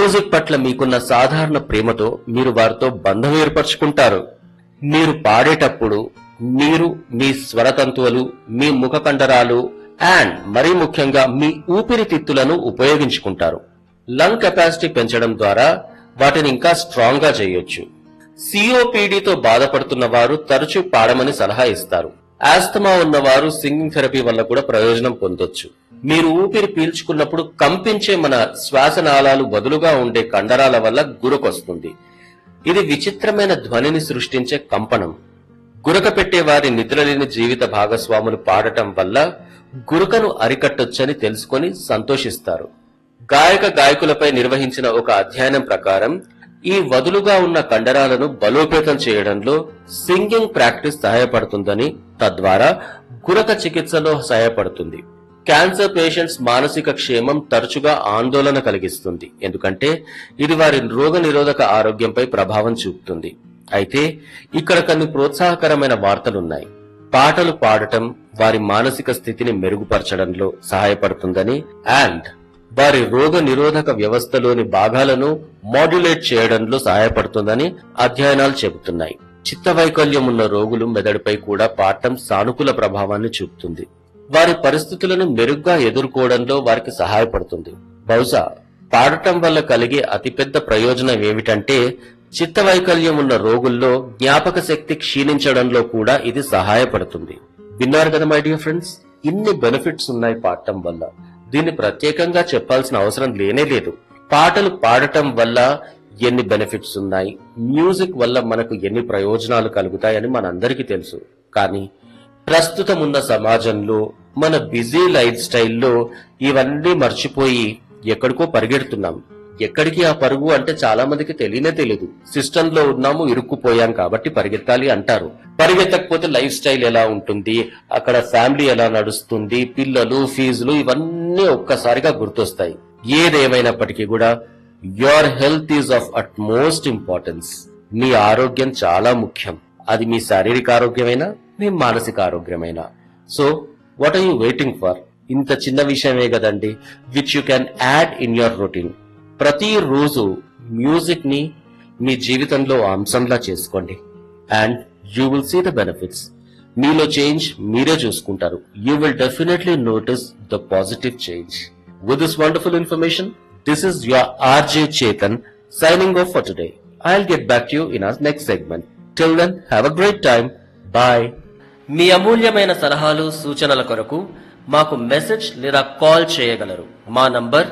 music పట్ల మీకున్న సాధారణ ప్రేమతో మీరు వారితో బంధం ఏర్పరచుకుంటారు మీరు పాడేటప్పుడు మీరు మీ స్వరతంతువులు మీ ముఖ కండరాలు అండ్ మరీ ముఖ్యంగా మీ ఊపిరితిత్తులను ఉపయోగించుకుంటారు లంగ్ కెపాసిటీ పెంచడం ద్వారా వాటిని ఇంకా స్ట్రాంగ్ గా చేయొచ్చు సిఓపిడితో బాధపడుతున్న వారు తరచూ పాడమని సలహా ఇస్తారు ఆస్తమా ఉన్నవారు సింగింగ్ థెరపీ వల్ల కూడా ప్రయోజనం పొందొచ్చు మీరు ఊపిరి పీల్చుకున్నప్పుడు కంపించే మన శ్వాసనాళాలు బదులుగా ఉండే కండరాల వల్ల గురకొస్తుంది ఇది విచిత్రమైన ధ్వనిని సృష్టించే కంపనం గురక పెట్టే వారి నిద్రలేని జీవిత భాగస్వాములు పాడటం వల్ల గురకను అరికట్టొచ్చని తెలుసుకొని సంతోషిస్తారు గాయక గాయకులపై నిర్వహించిన ఒక అధ్యయనం ప్రకారం ఈ వదులుగా ఉన్న కండరాలను బలోపేతం చేయడంలో సింగింగ్ ప్రాక్టీస్ సహాయపడుతుందని తద్వారా గురక చికిత్సలో సహాయపడుతుంది క్యాన్సర్ పేషెంట్స్ మానసిక క్షేమం తరచుగా ఆందోళన కలిగిస్తుంది ఎందుకంటే ఇది వారి రోగ నిరోధక ఆరోగ్యంపై ప్రభావం చూపుతుంది అయితే ఇక్కడ కొన్ని ప్రోత్సాహకరమైన వార్తలున్నాయి పాటలు పాడటం వారి మానసిక స్థితిని మెరుగుపరచడంలో సహాయపడుతుందని అండ్ వారి రోగ నిరోధక వ్యవస్థలోని భాగాలను మాడ్యులేట్ చేయడంలో సహాయపడుతుందని అధ్యయనాలు చెబుతున్నాయి చిత్త వైకల్యం ఉన్న రోగులు మెదడుపై కూడా పాడటం సానుకూల ప్రభావాన్ని చూపుతుంది వారి పరిస్థితులను మెరుగ్గా ఎదుర్కోవడంలో వారికి సహాయపడుతుంది బహుశా పాడటం వల్ల కలిగే అతిపెద్ద ప్రయోజనం ఏమిటంటే చిత్త వైకల్యం ఉన్న రోగుల్లో జ్ఞాపక శక్తి క్షీణించడంలో కూడా ఇది సహాయపడుతుంది విన్నారు కదా మై డియర్ ఫ్రెండ్స్ ఇన్ని బెనిఫిట్స్ ఉన్నాయి పాడటం వల్ల దీన్ని ప్రత్యేకంగా చెప్పాల్సిన అవసరం లేనే లేదు పాటలు పాడటం వల్ల ఎన్ని బెనిఫిట్స్ ఉన్నాయి మ్యూజిక్ వల్ల మనకు ఎన్ని ప్రయోజనాలు కలుగుతాయని మనందరికీ తెలుసు కానీ ప్రస్తుతం ఉన్న సమాజంలో మన బిజీ లైఫ్ స్టైల్లో ఇవన్నీ మర్చిపోయి ఎక్కడికో పరిగెడుతున్నాం ఎక్కడికి ఆ పరుగు అంటే చాలా మందికి తెలియనే తెలియదు సిస్టమ్ లో ఉన్నాము ఇరుక్కుపోయాం కాబట్టి పరిగెత్తాలి అంటారు పరిగెత్తకపోతే లైఫ్ స్టైల్ ఎలా ఉంటుంది అక్కడ ఫ్యామిలీ ఎలా నడుస్తుంది పిల్లలు ఫీజులు ఇవన్నీ ఒక్కసారిగా గుర్తొస్తాయి ఏదేమైనప్పటికీ కూడా your health is of utmost importance మీ ఆరోగ్యం చాలా ముఖ్యం అది మీ శారీరక ఆరోగ్యమైనా మీ మానసిక ఆరోగ్యమైనా so what are you waiting for ఇంత చిన్న విషయమే కదండి which you can add in your routine ప్రతిరోజు మ్యూజిక్ ని మీ జీవితంలో అంశంలా చేసుకోండి and you will see the benefits మీలో చేంజ్ మీరే చూసుకుంటారు you will definitely notice the positive change with this wonderful information this is your RJ Chetan signing off for today I'll get back to you in our next segment till then have a great time bye మీ అమూల్యమైన సలహాలు సూచనల కొరకు మాకు message లేదా call చేయగలరు మా number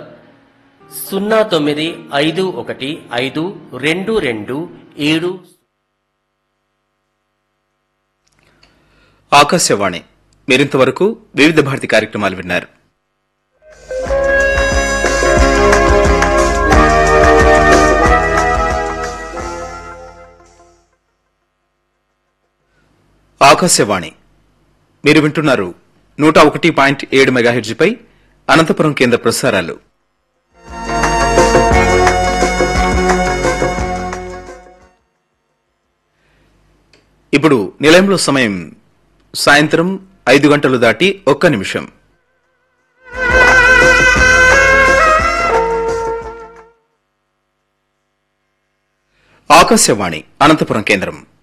సున్నా తొమ్మిది ఐదు ఒకటి ఐదు రెండు రెండు ఏడు ఆకాశవాణి మీరింతవరకు వివిధ భారతి కార్యక్రమాలు విన్నారు ఆకాశవాణి మీరు వింటున్నారు నూట ఒకటి పాయింట్ ఏడు మెగాహెడ్జిపై అనంతపురం కేంద్ర ప్రసారాలు ఇప్పుడు నిలయంలో సమయం సాయంత్రం ఐదు గంటలు దాటి ఒక్క నిమిషం ఆకాశవాణి అనంతపురం కేంద్రం